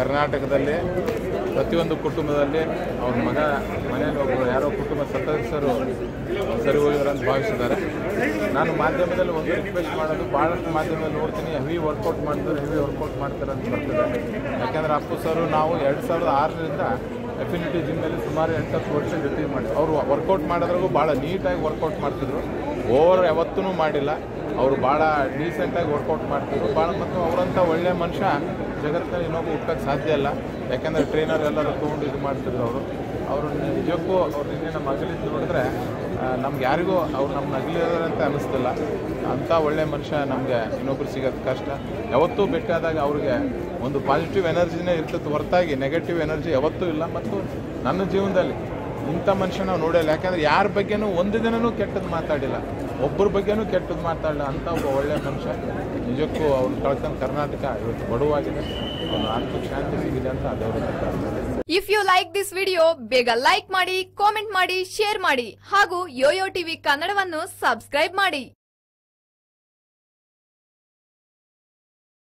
ಕರ್ನಾಟಕದಲ್ಲಿ ಪ್ರತಿಯೊಂದು ಕುಟುಂಬದಲ್ಲಿ ಅವ್ರ ಮಗ ಮನೆಯಲ್ಲಿ ಒಬ್ಬರು ಯಾರೋ ಕುಟುಂಬ ಸದಸ್ಯರು ಸರಿ ಹೋಗಿದ್ದಾರೆ ಅಂತ ಭಾವಿಸಿದ್ದಾರೆ ನಾನು ಮಾಧ್ಯಮದಲ್ಲಿ ಒಂದು ರಿಕ್ವೆಸ್ಟ್ ಮಾಡೋದು ಭಾಳಷ್ಟು ಮಾಧ್ಯಮದಲ್ಲಿ ನೋಡ್ತೀನಿ ಹೆವಿ ವರ್ಕೌಟ್ ಮಾಡ್ತಾರೆ ಹೆವಿ ವರ್ಕೌಟ್ ಮಾಡ್ತಾರೆ ಅಂತ ಬರ್ತದೆ ಯಾಕಂದ್ರೆ ಅಪ್ಪು ಸರು ನಾವು ಎರಡು ಸಾವಿರದ ಆರರಿಂದ ಎಫಿನಿಟಿ ಜಿಮ್ಮಲ್ಲಿ ಸುಮಾರು ಎಂಟು ಹತ್ತು ವರ್ಷ ಜೊತೆಗೆ ಮಾಡಿ ಅವರು ವರ್ಕೌಟ್ ಮಾಡೋದ್ರಾಗೂ ಭಾಳ ನೀಟಾಗಿ ವರ್ಕೌಟ್ ಮಾಡ್ತಿದ್ರು ಓವರ್ ಯಾವತ್ತೂ ಮಾಡಿಲ್ಲ ಅವರು ಭಾಳ ಡೀಸೆಂಟಾಗಿ ವರ್ಕೌಟ್ ಮಾಡ್ತಿದ್ರು ಭಾಳ ಮತ್ತು ಅವರಂಥ ಒಳ್ಳೆಯ ಮನುಷ್ಯ ಜಗತ್ತಿನಲ್ಲಿ ಇನ್ನೊಬ್ಬ ಹುಟ್ಟಕ್ಕೆ ಸಾಧ್ಯ ಇಲ್ಲ ಯಾಕಂದರೆ ಟ್ರೈನರ್ ಎಲ್ಲರೂ ತೊಗೊಂಡು ಇದು ಮಾಡ್ತಿದ್ರು ಅವರು ಅವರು ನಿಜಕ್ಕೂ ಅವ್ರು ನಿನ್ನೆ ನಮ್ಮ ಅಗಲಿದ್ದು ನೋಡಿದ್ರೆ ನಮ್ಗೆ ಯಾರಿಗೂ ಅವ್ರು ನಮ್ಮ ನಗಲಿದ್ದಾರೆ ಅಂತ ಅನಿಸ್ತಿಲ್ಲ ಅಂಥ ಒಳ್ಳೆಯ ಮನುಷ್ಯ ನಮಗೆ ಇನ್ನೊಬ್ರು ಸಿಗೋದು ಕಷ್ಟ ಯಾವತ್ತೂ ಭೇಟಿಯಾದಾಗ ಅವ್ರಿಗೆ ಒಂದು ಪಾಸಿಟಿವ್ ಎನರ್ಜಿನೇ ಇರ್ತದೆ ಹೊರತಾಗಿ ನೆಗೆಟಿವ್ ಎನರ್ಜಿ ಯಾವತ್ತೂ ಇಲ್ಲ ಮತ್ತು ನನ್ನ ಜೀವನದಲ್ಲಿ ಇಂಥ ಮನುಷ್ಯ ನಾವು ನೋಡಿಲ್ಲ ಯಾಕಂದ್ರೆ ಯಾರ ಬಗ್ಗೆನೂ ಒಂದು ದಿನನೂ ಕೆಟ್ಟದ್ದು ಮಾತಾಡಿಲ್ಲ ಒಬ್ಬರ ಬಗ್ಗೆನೂ ಕೆಟ್ಟದ್ದು ಮಾತಾಡಲ್ಲ ಅಂತ ಒಬ್ಬ ಒಳ್ಳೆಯ ಮನುಷ್ಯ ನಿಜಕ್ಕೂ ಅವ್ರು ಕಳ್ಕೊಂಡು ಕರ್ನಾಟಕ ಇವತ್ತು ಬಡವಾಗಿದೆ ಅವ್ನ ಆತ್ಮಕ್ಕೆ ಶಾಂತಿ ಸಿಗಿದೆ ಅಂತ ದೇವರ ಪ್ರಾರ್ಥನೆ if you like this video ಬೇಗ ಲೈಕ್ ಮಾಡಿ ಕಾಮೆಂಟ್ ಮಾಡಿ ಶೇರ್ ಮಾಡಿ ಹಾಗೂ ಯೋಯೋ ಟಿವಿ ಕನ್ನಡವನ್ನು ಸಬ್ಸ್ಕ್ರೈಬ್ ಮಾಡಿ